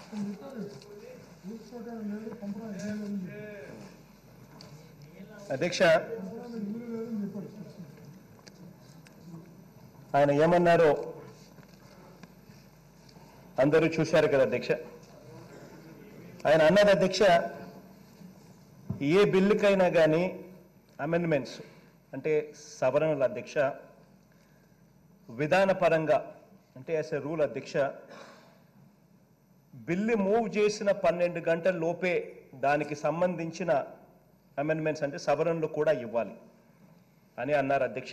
అధ్యక్ష ఆయన ఏమన్నారో అందరూ చూశారు కదా అధ్యక్ష ఆయన అన్నది అధ్యక్ష ఏ బిల్లుకైనా కానీ అమెండ్మెంట్స్ అంటే సవరణల అధ్యక్ష విధానపరంగా అంటే యాజ్ ఎ రూల్ అధ్యక్ష బిల్లు మూవ్ చేసిన పన్నెండు గంటల లోపే దానికి సంబంధించిన అమెండ్మెంట్స్ అంటే సవరణలు కూడా ఇవ్వాలి అని అన్నారు అధ్యక్ష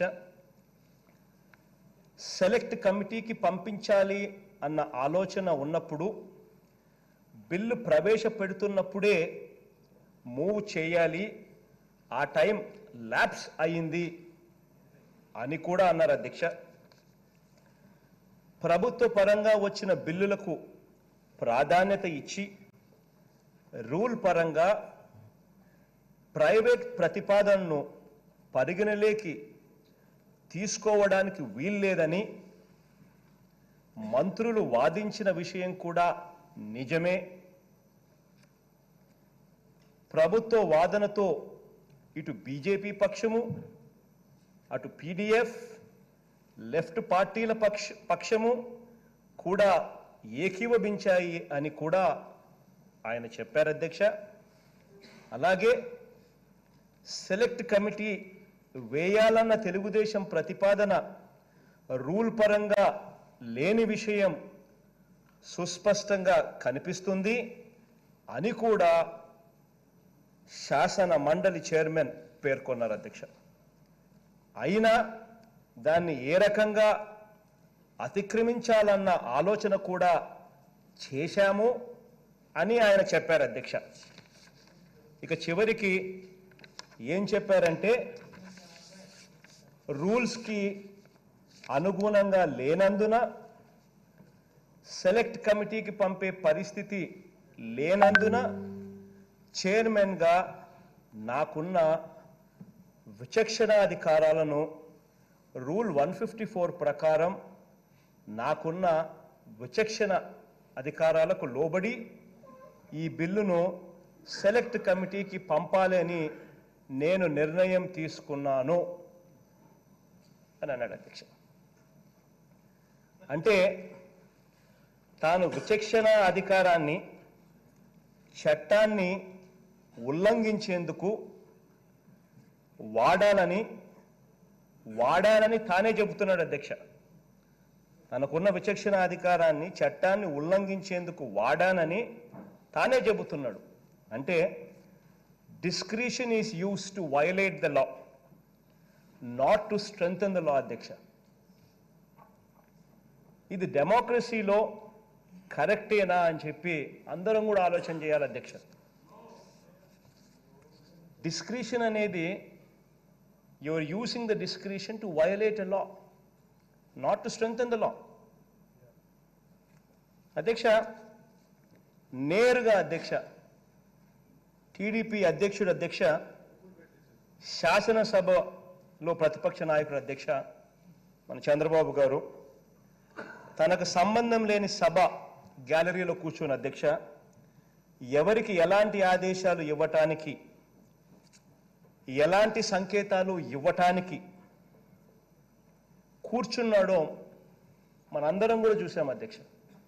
సెలెక్ట్ కమిటీకి పంపించాలి అన్న ఆలోచన ఉన్నప్పుడు బిల్లు ప్రవేశపెడుతున్నప్పుడే మూవ్ చేయాలి ఆ టైం ల్యాప్స్ అయింది అని కూడా అన్నారు అధ్యక్ష ప్రభుత్వ పరంగా వచ్చిన బిల్లులకు ప్రాధాన్యత ఇచ్చి రూల్ పరంగా ప్రైవేట్ ప్రతిపాదనను పరిగణలోకి తీసుకోవడానికి వీల్లేదని మంత్రులు వాదించిన విషయం కూడా నిజమే ప్రభుత్వ వాదనతో ఇటు బీజేపీ పక్షము అటు పీడిఎఫ్ లెఫ్ట్ పార్టీల పక్ష పక్షము కూడా ఏకీభవించాయి అని కూడా ఆయన చెప్పారు అధ్యక్ష అలాగే సెలెక్ట్ కమిటీ వేయాలన్న తెలుగుదేశం ప్రతిపాదన రూల్ పరంగా లేని విషయం సుస్పష్టంగా కనిపిస్తుంది అని కూడా శాసన మండలి చైర్మన్ పేర్కొన్నారు అధ్యక్ష అయినా దాన్ని ఏ రకంగా అతిక్రమించాలన్న ఆలోచన కూడా చేశాము అని ఆయన చెప్పారు అధ్యక్ష ఇక చివరికి ఏం చెప్పారంటే రూల్స్కి అనుగుణంగా లేనందున సెలెక్ట్ కమిటీకి పంపే పరిస్థితి లేనందున చైర్మన్గా నాకున్న విచక్షణాధికారాలను రూల్ వన్ ఫిఫ్టీ ఫోర్ ప్రకారం నాకున్న విచక్షణ అధికారాలకు లోబడి ఈ బిల్లును సెలెక్ట్ కమిటీకి పంపాలి అని నేను నిర్ణయం తీసుకున్నాను అని అన్నాడు అధ్యక్ష అంటే తాను విచక్షణ అధికారాన్ని చట్టాన్ని ఉల్లంఘించేందుకు వాడాలని వాడాలని తానే చెబుతున్నాడు అధ్యక్ష తనకున్న విచక్షణ అధికారాన్ని చట్టాన్ని ఉల్లంఘించేందుకు వాడానని తానే చెబుతున్నాడు అంటే discretion is used to violate the law not to strengthen the law అధ్యక్ష ఇది డెమోక్రసీలో కరెక్టేనా అని చెప్పి అందరం కూడా ఆలోచన చేయాలి అధ్యక్ష డిస్క్రిషన్ అనేది your using the discretion to violate a law not to strengthen the law అధ్యక్ష నేరుగా అధ్యక్ష టీడీపీ అధ్యక్షుడు అధ్యక్ష శాసనసభలో ప్రతిపక్ష నాయకుడు అధ్యక్ష మన చంద్రబాబు గారు తనకు సంబంధం లేని సభ గ్యాలరీలో కూర్చుని అధ్యక్ష ఎవరికి ఎలాంటి ఆదేశాలు ఇవ్వటానికి ఎలాంటి సంకేతాలు ఇవ్వటానికి కూర్చున్నాడో మనందరం కూడా చూసాం అధ్యక్ష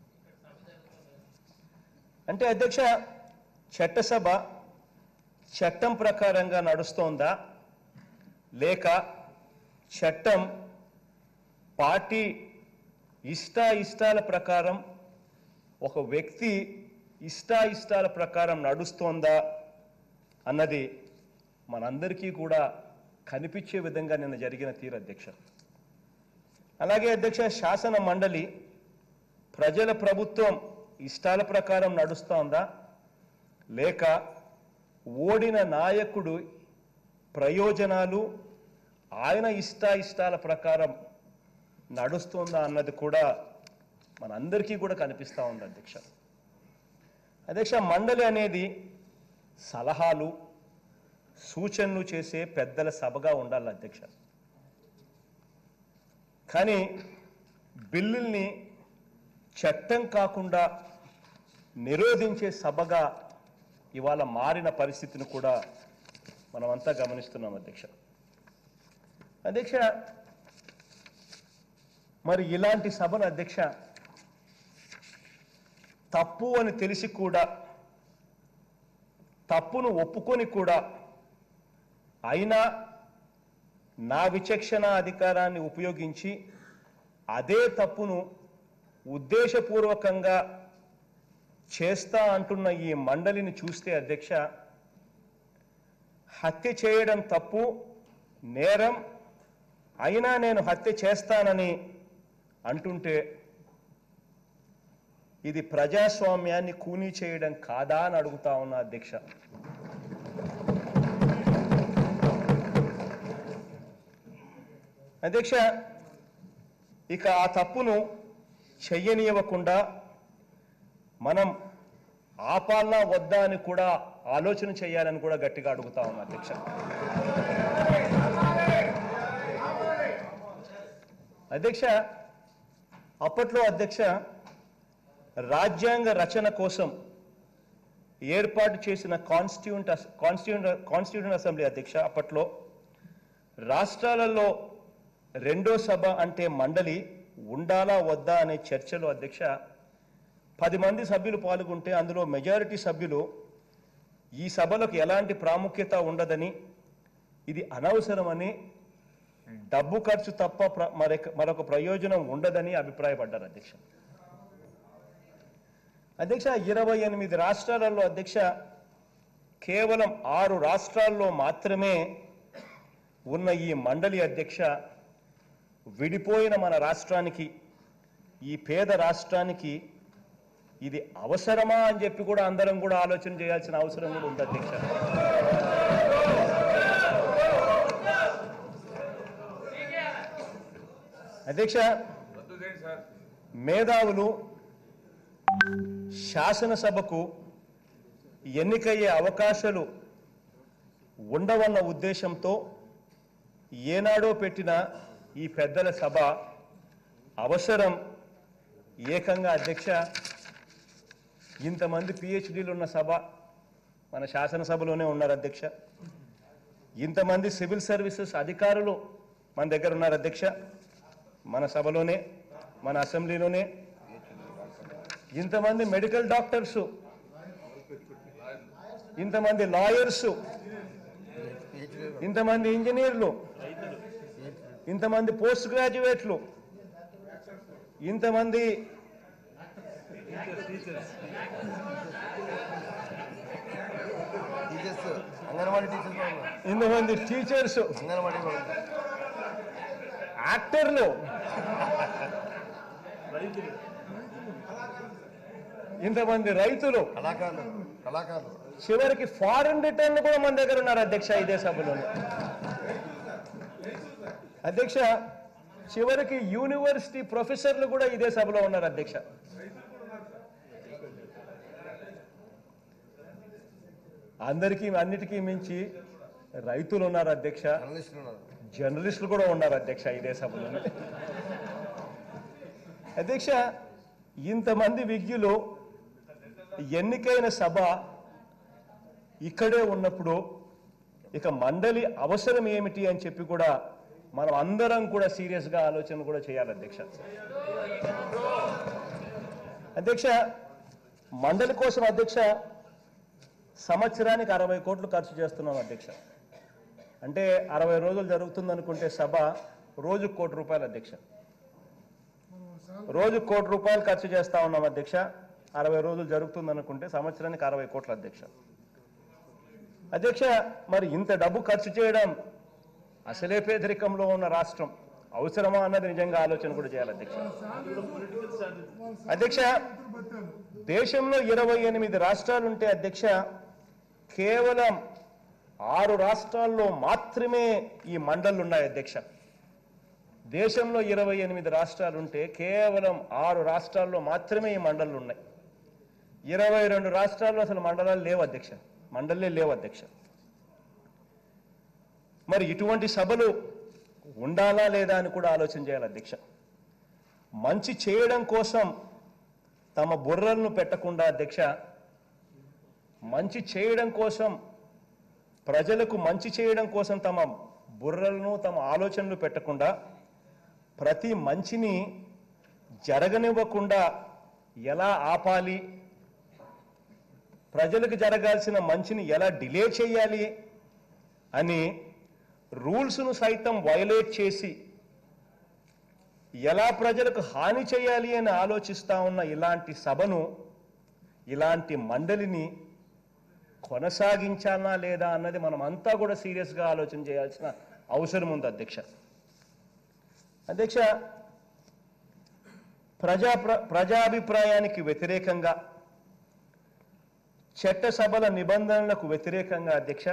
అంటే అధ్యక్ష చట్టసభ చట్టం ప్రకారంగా నడుస్తోందా లేక చట్టం పార్టీ ఇష్ట ఇష్టాల ప్రకారం ఒక వ్యక్తి ఇష్ట ఇష్టాల ప్రకారం నడుస్తోందా అన్నది మనందరికీ కూడా కనిపించే విధంగా నిన్న జరిగిన తీరు అధ్యక్ష అలాగే అధ్యక్ష శాసన మండలి ప్రజల ప్రభుత్వం ఇష్టాల ప్రకారం నడుస్తోందా లేక ఓడిన నాయకుడు ప్రయోజనాలు ఆయన ఇష్ట ఇష్టాల ప్రకారం నడుస్తుందా అన్నది కూడా మనందరికీ కూడా కనిపిస్తూ ఉంది అధ్యక్ష అధ్యక్ష మండలి అనేది సలహాలు సూచనలు చేసే పెద్దల సభగా ఉండాలి అధ్యక్ష కానీ బిల్లుల్ని చట్టం కాకుండా నిరోధించే సభగా ఇవాళ మారిన పరిస్థితిని కూడా మనమంతా గమనిస్తున్నాం అధ్యక్ష అధ్యక్ష మరి ఇలాంటి సభను అధ్యక్ష తప్పు అని తెలిసి కూడా తప్పును ఒప్పుకొని కూడా అయినా నా విచక్షణ అధికారాన్ని ఉపయోగించి అదే తప్పును ఉద్దేశపూర్వకంగా చేస్తా అంటున్న ఈ మండలిని చూస్తే అధ్యక్ష హత్య చేయడం తప్పు నేరం అయినా నేను హత్య చేస్తానని అంటుంటే ఇది ప్రజాస్వామ్యాన్ని కూనీ చేయడం కాదా అని అడుగుతా ఉన్నా అధ్యక్ష అధ్యక్ష ఇక ఆ తప్పును చెయ్యనివ్వకుండా మనం ఆపాలనా వద్దా అని కూడా ఆలోచన చేయాలని కూడా గట్టిగా అడుగుతా ఉన్నా అధ్యక్ష అధ్యక్ష అప్పట్లో అధ్యక్ష రాజ్యాంగ రచన కోసం ఏర్పాటు చేసిన కాన్స్టిట్యూంట్ కాన్స్టిట్యూంట్ కాన్స్టిట్యూంట్ అసెంబ్లీ అధ్యక్ష అప్పట్లో రాష్ట్రాలలో రెండో సభ అంటే మండలి ఉండాలా వద్దా అనే చర్చలో అధ్యక్ష పది మంది సభ్యులు పాల్గొంటే అందులో మెజారిటీ సభ్యులు ఈ సభలకు ఎలాంటి ప్రాముఖ్యత ఉండదని ఇది అనవసరమని డబ్బు ఖర్చు తప్ప ప్ర- మరొక మరొక ప్రయోజనం ఉండదని అభిప్రాయపడ్డారు అధ్యక్ష అధ్యక్ష ఇరవై ఎనిమిది రాష్ట్రాలలో అధ్యక్ష కేవలం ఆరు రాష్ట్రాల్లో మాత్రమే ఉన్న ఈ మండలి అధ్యక్ష విడిపోయిన మన రాష్ట్రానికి ఈ పేద రాష్ట్రానికి ఇది అవసరమా అని చెప్పి కూడా అందరం కూడా ఆలోచన చేయాల్సిన అవసరం కూడా ఉంది అధ్యక్ష అధ్యక్ష మేధావులు శాసనసభకు ఎన్నికయ్యే అవకాశాలు ఉండవన్న ఉద్దేశంతో ఏనాడో పెట్టిన ఈ పెద్దల సభ అవసరం ఏకంగా అధ్యక్ష ఇంతమంది పిహెచ్డీలు ఉన్న సభ మన శాసనసభలోనే ఉన్నారు అధ్యక్ష ఇంతమంది సివిల్ సర్వీసెస్ అధికారులు మన దగ్గర ఉన్నారు అధ్యక్ష మన సభలోనే మన అసెంబ్లీలోనే ఇంతమంది మెడికల్ డాక్టర్స్ ఇంతమంది లాయర్స్ ఇంతమంది ఇంజనీర్లు ఇంతమంది పోస్ట్ గ్రాడ్యుయేట్లు ఇంతమంది టీచర్స్ అంగన్వాడీ టీచర్స్ కూడా ఉన్నారు. ఇంతమంది టీచర్స్ అంగన్వాడీ కూడా ఉన్నారు. యాక్టర్లు ఇంతమంది రైతులు కళాకారులు కళాకారులు చివరికి ఫారెన్ రిటర్న్లు కూడా మన దగ్గర ఉన్నారు అధ్యక్ష ఇదే సభలోనే అధ్యక్ష చివరికి యూనివర్సిటీ ప్రొఫెసర్లు కూడా ఇదే సభలో ఉన్నారు అధ్యక్ష అందరికీ అన్నిటికీ మించి రైతులు ఉన్నారు అధ్యక్ష జర్నలిస్టులు ఉన్నారు జర్నలిస్టులు కూడా ఉన్నారు అధ్యక్ష ఇదే సభలోనే అధ్యక్ష ఇంతమంది విజ్ఞులు ఎన్నికైన సభ ఇక్కడే ఉన్నప్పుడు ఇక మండలి అవసరం ఏమిటి అని చెప్పి కూడా మనం అందరం కూడా సీరియస్గా ఆలోచన కూడా చేయాలి అధ్యక్ష అధ్యక్ష మండలి కోసం అధ్యక్ష సంవత్సరానికి అరవై కోట్లు ఖర్చు చేస్తున్నాం అధ్యక్ష అంటే అరవై రోజులు జరుగుతుంది అనుకుంటే సభ రోజు కోటి రూపాయలు అధ్యక్ష రోజు కోటి రూపాయలు ఖర్చు చేస్తా ఉన్నాం అధ్యక్ష అరవై రోజులు జరుగుతుంది అనుకుంటే సంవత్సరానికి అరవై కోట్ల అధ్యక్ష అధ్యక్ష మరి ఇంత డబ్బు ఖర్చు చేయడం అసలే పేదరికంలో ఉన్న రాష్ట్రం అవసరమా అన్నది నిజంగా ఆలోచన కూడా చేయాలి అధ్యక్ష అధ్యక్ష దేశంలో ఇరవై ఎనిమిది రాష్ట్రాలుంటే అధ్యక్ష కేవలం ఆరు రాష్ట్రాల్లో మాత్రమే ఈ మండళ్ళు ఉన్నాయి అధ్యక్ష దేశంలో ఇరవై ఎనిమిది రాష్ట్రాలు ఉంటే కేవలం ఆరు రాష్ట్రాల్లో మాత్రమే ఈ మండళ్ళు ఉన్నాయి ఇరవై రెండు రాష్ట్రాల్లో అసలు మండలాలు లేవు అధ్యక్ష మండలే లేవు అధ్యక్ష మరి ఇటువంటి సభలు ఉండాలా లేదా అని కూడా ఆలోచన చేయాలి అధ్యక్ష మంచి చేయడం కోసం తమ బుర్రలను పెట్టకుండా అధ్యక్ష మంచి చేయడం కోసం ప్రజలకు మంచి చేయడం కోసం తమ బుర్రలను తమ ఆలోచనలు పెట్టకుండా ప్రతి మంచిని జరగనివ్వకుండా ఎలా ఆపాలి ప్రజలకు జరగాల్సిన మంచిని ఎలా డిలే చేయాలి అని రూల్స్ను సైతం వైలేట్ చేసి ఎలా ప్రజలకు హాని చేయాలి అని ఆలోచిస్తా ఉన్న ఇలాంటి సభను ఇలాంటి మండలిని కొనసాగించాలా లేదా అన్నది మనం అంతా కూడా సీరియస్గా ఆలోచన చేయాల్సిన అవసరం ఉంది అధ్యక్ష అధ్యక్ష ప్రజా ప్ర- ప్రజాభిప్రాయానికి వ్యతిరేకంగా చట్టసభల నిబంధనలకు వ్యతిరేకంగా అధ్యక్ష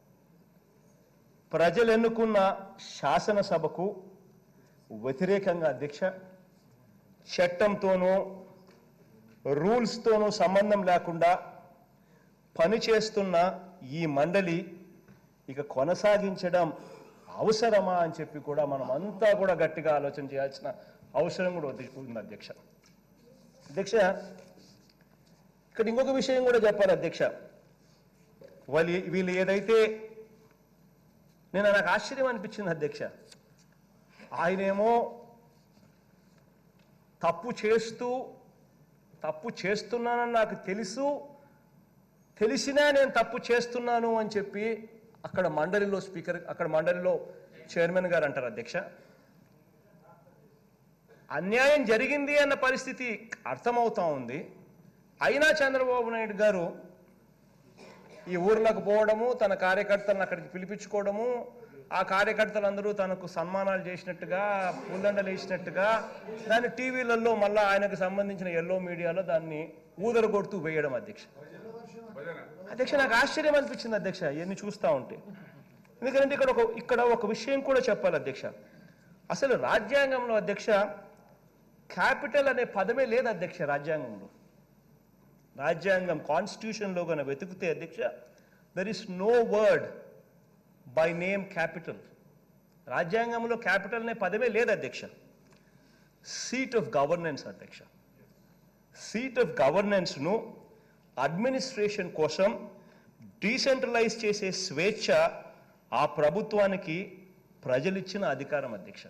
ప్రజలు ఎన్నుకున్న శాసనసభకు వ్యతిరేకంగా అధ్యక్ష చట్టంతోనూ రూల్స్తోనూ సంబంధం లేకుండా పనిచేస్తున్న ఈ మండలి ఇక కొనసాగించడం అవసరమా అని చెప్పి కూడా మనం అంతా కూడా గట్టిగా ఆలోచన చేయాల్సిన అవసరం కూడా ఉంది ఉంది అధ్యక్ష అధ్యక్ష ఇక్కడ ఇంకొక విషయం కూడా చెప్పాలి అధ్యక్ష వాళ్ళు వీళ్ళు ఏదైతే నేను నాకు ఆశ్చర్యం అనిపించింది అధ్యక్ష ఆయనేమో తప్పు చేస్తూ తప్పు చేస్తున్నానని నాకు తెలుసు తెలిసినా నేను తప్పు చేస్తున్నాను అని చెప్పి అక్కడ మండలిలో స్పీకర్ అక్కడ మండలిలో చైర్మన్ గారు అంటారు అధ్యక్ష అన్యాయం జరిగింది అన్న పరిస్థితి అర్థమవుతా ఉంది అయినా చంద్రబాబు నాయుడు గారు ఈ ఊర్లకు పోవడము తన కార్యకర్తలను అక్కడికి పిలిపించుకోవడము ఆ కార్యకర్తలందరూ తనకు సన్మానాలు చేసినట్టుగా పూలండలు వేసినట్టుగా దాన్ని టీవీలలో మళ్ళా ఆయనకు సంబంధించిన ఎల్లో మీడియాలో దాన్ని ఊదరగొడుతూ వేయడం అధ్యక్ష అధ్యక్ష నాకు ఆశ్చర్యం అనిపించింది అధ్యక్ష ఇవన్నీ చూస్తూ ఉంటే ఎందుకంటే ఇక్కడ ఒక ఇక్కడ ఒక విషయం కూడా చెప్పాలి అధ్యక్ష అసలు రాజ్యాంగంలో అధ్యక్ష క్యాపిటల్ అనే పదమే లేదు అధ్యక్ష రాజ్యాంగంలో రాజ్యాంగం కాన్స్టిట్యూషన్లో కనుక వెతుకుతే అధ్యక్ష there is no word by name capital రాజ్యాంగంలో క్యాపిటల్ అనే పదమే లేదు అధ్యక్ష సీట్ ఆఫ్ గవర్నెన్స్ అధ్యక్ష సీట్ ఆఫ్ గవర్నెన్స్ను అడ్మినిస్ట్రేషన్ కోసం డీసెంట్రలైజ్ చేసే స్వేచ్ఛ ఆ ప్రభుత్వానికి ప్రజలిచ్చిన అధికారం అధ్యక్ష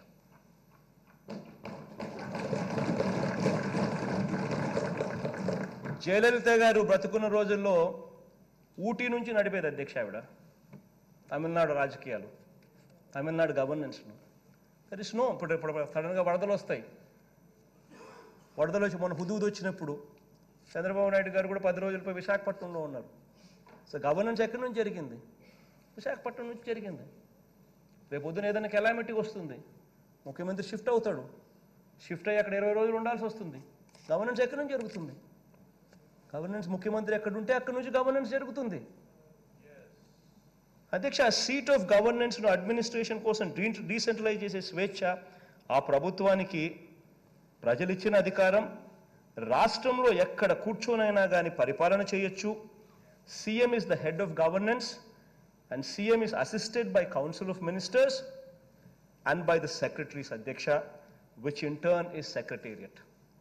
జయలలిత గారు బ్రతుకున్న రోజుల్లో ఊటీ నుంచి నడిపేది అధ్యక్ష ఆవిడ తమిళనాడు రాజకీయాలు తమిళనాడు గవర్నెన్స్ను దర్ ఇస్ నో ఇప్పుడు ఇప్పుడు సడన్గా వరదలు వస్తాయి వరదలు వచ్చి మొన్న హుదూద్ వచ్చినప్పుడు చంద్రబాబు నాయుడు గారు కూడా పది రోజులపై విశాఖపట్నంలో ఉన్నారు సో గవర్నెన్స్ ఎక్కడి నుంచి జరిగింది విశాఖపట్నం నుంచి జరిగింది రేపు పొద్దున ఏదైనా కెలామిటీ వస్తుంది ముఖ్యమంత్రి షిఫ్ట్ అవుతాడు షిఫ్ట్ అయ్యి అక్కడ ఇరవై రోజులు ఉండాల్సి వస్తుంది గవర్నెన్స్ ఎక్కడి నుంచి జరుగుతుంది గవర్నెన్స్ ముఖ్యమంత్రి ఎక్కడ ఉంటే అక్కడి నుంచి గవర్నెన్స్ జరుగుతుంది అధ్యక్ష సీట్ ఆఫ్ గవర్నెన్స్ను అడ్మినిస్ట్రేషన్ కోసం డీ డీసెంట్రలైజ్ చేసే స్వేచ్ఛ ఆ ప్రభుత్వానికి ప్రజలు ఇచ్చిన అధికారం రాష్ట్రంలో ఎక్కడ కూర్చోనైనా కానీ పరిపాలన చేయొచ్చు CM is the head of governance and CM is assisted by council of ministers and by the secretaries అధ్యక్ష which in turn is secretariat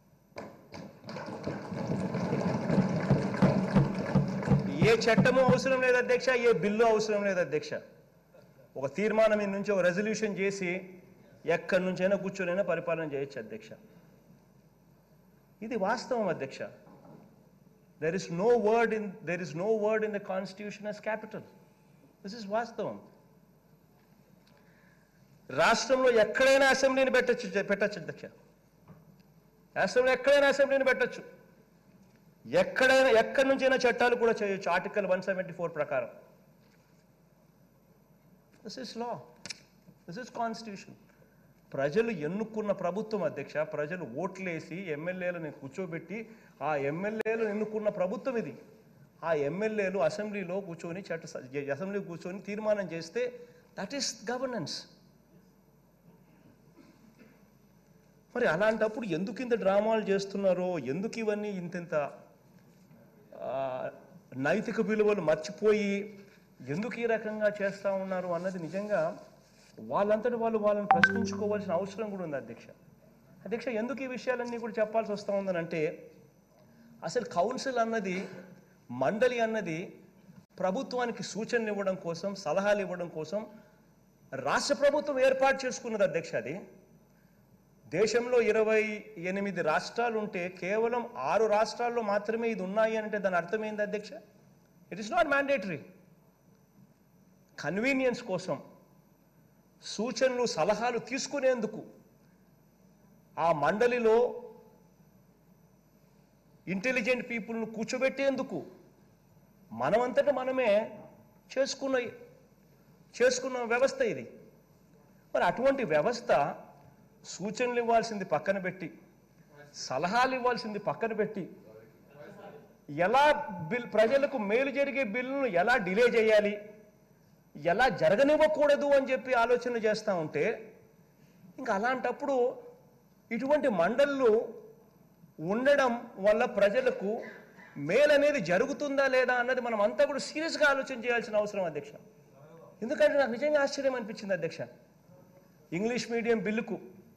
ఏ చట్టము అవసరం లేదు అధ్యక్ష ఏ బిల్లు అవసరం లేదు అధ్యక్ష ఒక తీర్మానం మీ నుంచి ఒక రెజల్యూషన్ చేసి ఎక్కడి నుంచైనా కూర్చొనైనా పరిపాలన చేయొచ్చు అధ్యక్ష ఇది వాస్తవం అధ్యక్ష there is no word in there is no word in the constitution as capital this is వాస్తవం రాష్ట్రంలో ఎక్కడైనా అసెంబ్లీని పెట్టచ్చు పెట్టచ్చు అధ్యక్ష రాష్ట్రంలో ఎక్కడైనా అసెంబ్లీని పెట్టచ్చు ఎక్కడైనా ఎక్కడి నుంచైనా చట్టాలు కూడా చేయొచ్చు ఆర్టికల్ వన్ సెవెంటీ ఫోర్ ప్రకారం this is law this is constitution ప్రజలు ఎన్నుకున్న ప్రభుత్వం అధ్యక్ష ప్రజలు ఓట్లేసి ఎమ్మెల్యేలను కూర్చోబెట్టి ఆ ఎమ్మెల్యేలు ఎన్నుకున్న ప్రభుత్వం ఇది ఆ ఎమ్మెల్యేలు అసెంబ్లీలో కూర్చొని చట్ట అసెంబ్లీ కూర్చొని తీర్మానం చేస్తే దట్ ఈస్ గవర్నెన్స్ మరి అలాంటప్పుడు ఎందుకు ఇంత డ్రామాలు చేస్తున్నారో ఎందుకు ఇవన్నీ ఇంతింత ఆ, నైతిక విలువలు మర్చిపోయి ఎందుకు ఈ రకంగా చేస్తూ ఉన్నారు అన్నది నిజంగా వాళ్ళంతటి వాళ్ళు వాళ్ళని ప్రశ్నించుకోవాల్సిన అవసరం కూడా ఉంది అధ్యక్ష అధ్యక్ష ఎందుకు ఈ విషయాలన్నీ కూడా చెప్పాల్సి వస్తూ ఉందనంటే అసలు కౌన్సిల్ అన్నది మండలి అన్నది ప్రభుత్వానికి సూచనలు ఇవ్వడం కోసం సలహాలు ఇవ్వడం కోసం రాష్ట్ర ప్రభుత్వం ఏర్పాటు చేసుకున్నది అధ్యక్ష అది దేశంలో ఇరవై ఎనిమిది రాష్ట్రాలు ఉంటే కేవలం ఆరు రాష్ట్రాల్లో మాత్రమే ఇది ఉన్నాయి అంటే దాని అర్థమైంది అధ్యక్ష it is not mandatory convenience కోసం సూచనలు సలహాలు తీసుకునేందుకు ఆ మండలిలో ఇంటెలిజెంట్ పీపుల్ను కూర్చోబెట్టేందుకు మనమంతట మనమే చేసుకున్న చేసుకున్న వ్యవస్థ ఇది మరి అటువంటి వ్యవస్థ సూచనలు ఇవ్వాల్సింది పక్కన పెట్టి సలహాలు ఇవ్వాల్సింది పక్కన పెట్టి ఎలా బిల్ ప్రజలకు మేలు జరిగే బిల్లును ఎలా డిలే చేయాలి ఎలా జరగనివ్వకూడదు అని చెప్పి ఆలోచన చేస్తూ ఉంటే ఇంకా అలాంటప్పుడు ఇటువంటి మండళ్ళు ఉండడం వల్ల ప్రజలకు మేలు అనేది జరుగుతుందా లేదా అన్నది మనం అంతా కూడా సీరియస్గా ఆలోచన చేయాల్సిన అవసరం అధ్యక్ష ఎందుకంటే నాకు నిజంగా ఆశ్చర్యం అనిపించింది అధ్యక్ష ఇంగ్లీష్ మీడియం బిల్లుకు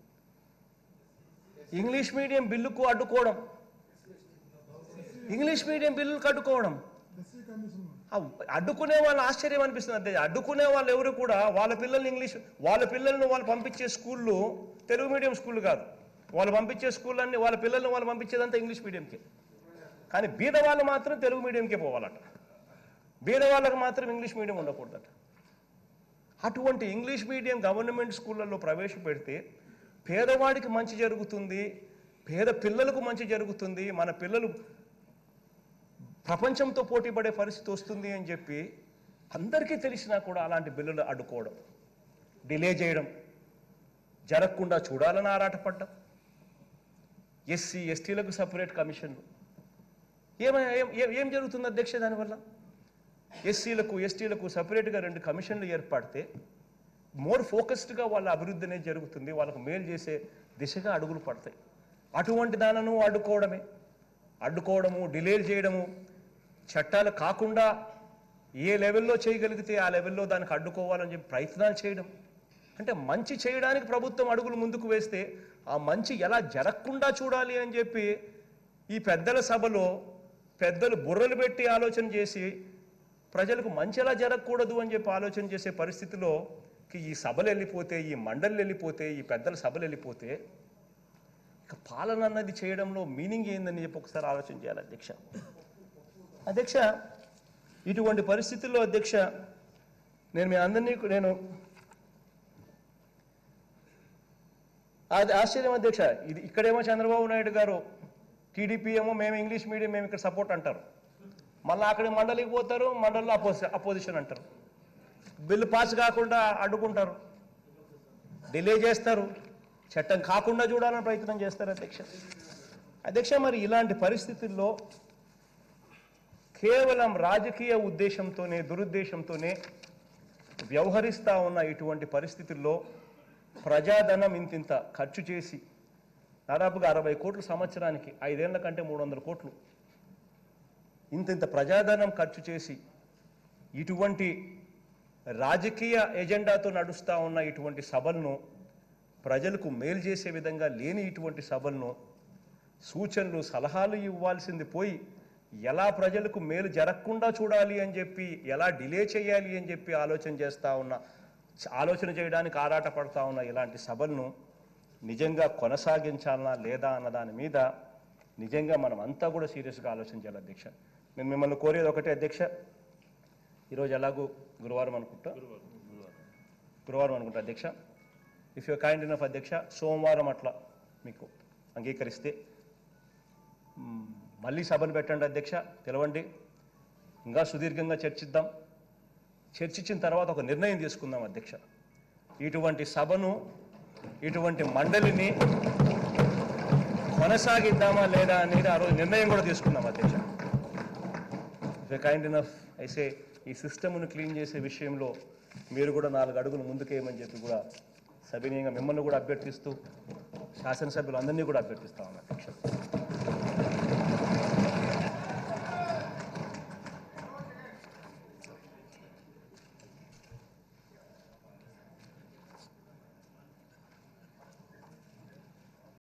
ఇంగ్లీష్ మీడియం బిల్లుకు అడ్డుకోవడం ఇంగ్లీష్ మీడియం బిల్లులకు అడ్డుకోవడం ఆ అడ్డుకునే వాళ్ళు ఆశ్చర్యం అనిపిస్తుంది అంతే అడ్డుకునే వాళ్ళు ఎవరు కూడా వాళ్ళ పిల్లల్ని ఇంగ్లీష్ వాళ్ళ పిల్లల్ని వాళ్ళు పంపించే స్కూళ్ళు తెలుగు మీడియం స్కూల్ కాదు వాళ్ళు పంపించే స్కూల్ అన్ని వాళ్ళ పిల్లల్ని వాళ్ళు పంపించేదంతా ఇంగ్లీష్ మీడియంకే కానీ బీద వాళ్ళు మాత్రం తెలుగు మీడియంకే పోవాలట బీద వాళ్ళకి మాత్రం ఇంగ్లీష్ మీడియం ఉండకూడదట అటువంటి ఇంగ్లీష్ మీడియం గవర్నమెంట్ స్కూళ్ళల్లో ప్రవేశపెడితే పేదవాడికి మంచి జరుగుతుంది పేద పిల్లలకు మంచి జరుగుతుంది మన పిల్లలు ప్రపంచంతో పోటీ పడే పరిస్థితి వస్తుంది అని చెప్పి అందరికీ తెలిసినా కూడా అలాంటి బిల్లులు అడ్డుకోవడం డిలే చేయడం జరగకుండా చూడాలని ఆరాటపడ్డం ఎస్సీ ఎస్టీలకు సపరేట్ కమిషన్లు ఏమై ఏం- ఏం- ఏం జరుగుతుంది అధ్యక్ష దానివల్ల ఎస్సీలకు ఎస్టీలకు సపరేట్గా రెండు కమిషన్లు ఏర్పడితే మోర్ ఫోకస్డ్గా వాళ్ళ అభివృద్ధి అనేది జరుగుతుంది వాళ్ళకు మేలు చేసే దిశగా అడుగులు పడతాయి అటువంటి దానను అడ్డుకోవడమే అడ్డుకోవడము డిలే చేయడము చట్టాలు కాకుండా ఏ లెవెల్లో చేయగలిగితే ఆ లెవెల్లో దానికి అడ్డుకోవాలని చెప్పి ప్రయత్నాలు చేయడం అంటే మంచి చేయడానికి ప్రభుత్వం అడుగులు ముందుకు వేస్తే ఆ మంచి ఎలా జరగకుండా చూడాలి అని చెప్పి ఈ పెద్దల సభలో పెద్దలు బుర్రలు పెట్టి ఆలోచన చేసి ప్రజలకు మంచి ఎలా జరగకూడదు అని చెప్పి ఆలోచన చేసే పరిస్థితిలో కి ఈ సభలు వెళ్ళిపోతే ఈ మండలి వెళ్ళిపోతే ఈ పెద్దల సభలు వెళ్ళిపోతే ఇక పాలన అన్నది చేయడంలో మీనింగ్ ఏందని చెప్పి ఒకసారి ఆలోచన చేయాలి అధ్యక్ష అధ్యక్ష ఇటువంటి పరిస్థితుల్లో అధ్యక్ష నేను మీ అందరినీ నేను అది ఆశ్చర్యం అధ్యక్ష ఇది ఇక్కడేమో చంద్రబాబు నాయుడు గారు టీడీపీ ఏమో మేము ఇంగ్లీష్ మీడియం మేము ఇక్కడ సపోర్ట్ అంటారు మళ్ళీ అక్కడ మండలికి పోతారు మండలిలో అపోజి అపోజిషన్ అంటారు బిల్లు పాస్ కాకుండా అడ్డుకుంటారు డిలే చేస్తారు చట్టం కాకుండా చూడాలని ప్రయత్నం చేస్తారు అధ్యక్ష అధ్యక్ష మరి ఇలాంటి పరిస్థితుల్లో కేవలం రాజకీయ ఉద్దేశంతోనే దురుద్దేశంతోనే వ్యవహరిస్తూ ఉన్న ఇటువంటి పరిస్థితుల్లో ప్రజాధనం ఇంతింత ఖర్చు చేసి దాదాపుగా అరవై కోట్లు సంవత్సరానికి ఐదేళ్ల కంటే మూడు వందల కోట్లు ఇంతింత ప్రజాధనం ఖర్చు చేసి ఇటువంటి రాజకీయ ఎజెండాతో నడుస్తూ ఉన్న ఇటువంటి సభలను ప్రజలకు మేలు చేసే విధంగా లేని ఇటువంటి సభలను సూచనలు సలహాలు ఇవ్వాల్సింది పోయి ఎలా ప్రజలకు మేలు జరగకుండా చూడాలి అని చెప్పి ఎలా డిలే చేయాలి అని చెప్పి ఆలోచన చేస్తూ ఉన్న చ- ఆలోచన చేయడానికి ఆరాట పడతా ఉన్న ఇలాంటి సభలను నిజంగా కొనసాగించాలనా లేదా అన్న దాని మీద నిజంగా మనం అంతా కూడా సీరియస్గా ఆలోచన చేయాలి అధ్యక్ష నేను మిమ్మల్ని కోరేది ఒకటే అధ్యక్ష ఈరోజు ఎలాగో గురువారం అనుకుంటా గురువారం అనుకుంటా అధ్యక్ష ఇఫ్ యూ కైండ్ ఇనఫ్ అధ్యక్ష సోమవారం అట్లా మీకు అంగీకరిస్తే మ్, మళ్ళీ సభను పెట్టండి అధ్యక్ష పిలవండి ఇంకా సుదీర్ఘంగా చర్చిద్దాం చర్చించిన తర్వాత ఒక నిర్ణయం తీసుకుందాం అధ్యక్ష ఇటువంటి సభను ఇటువంటి మండలిని కొనసాగిద్దామా లేదా అనేది ఆ రోజు నిర్ణయం కూడా తీసుకుందాం అధ్యక్ష ఇఫ్ కైండ్ ఇనఫ్ అయితే ఈ సిస్టమ్ను క్లీన్ చేసే విషయంలో మీరు కూడా నాలుగు అడుగులు ముందుకేయమని చెప్పి కూడా సవినీయంగా మిమ్మల్ని కూడా అభ్యర్థిస్తూ శాసనసభ్యులు అందరినీ కూడా అభ్యర్థిస్తా ఉన్నాను అధ్యక్ష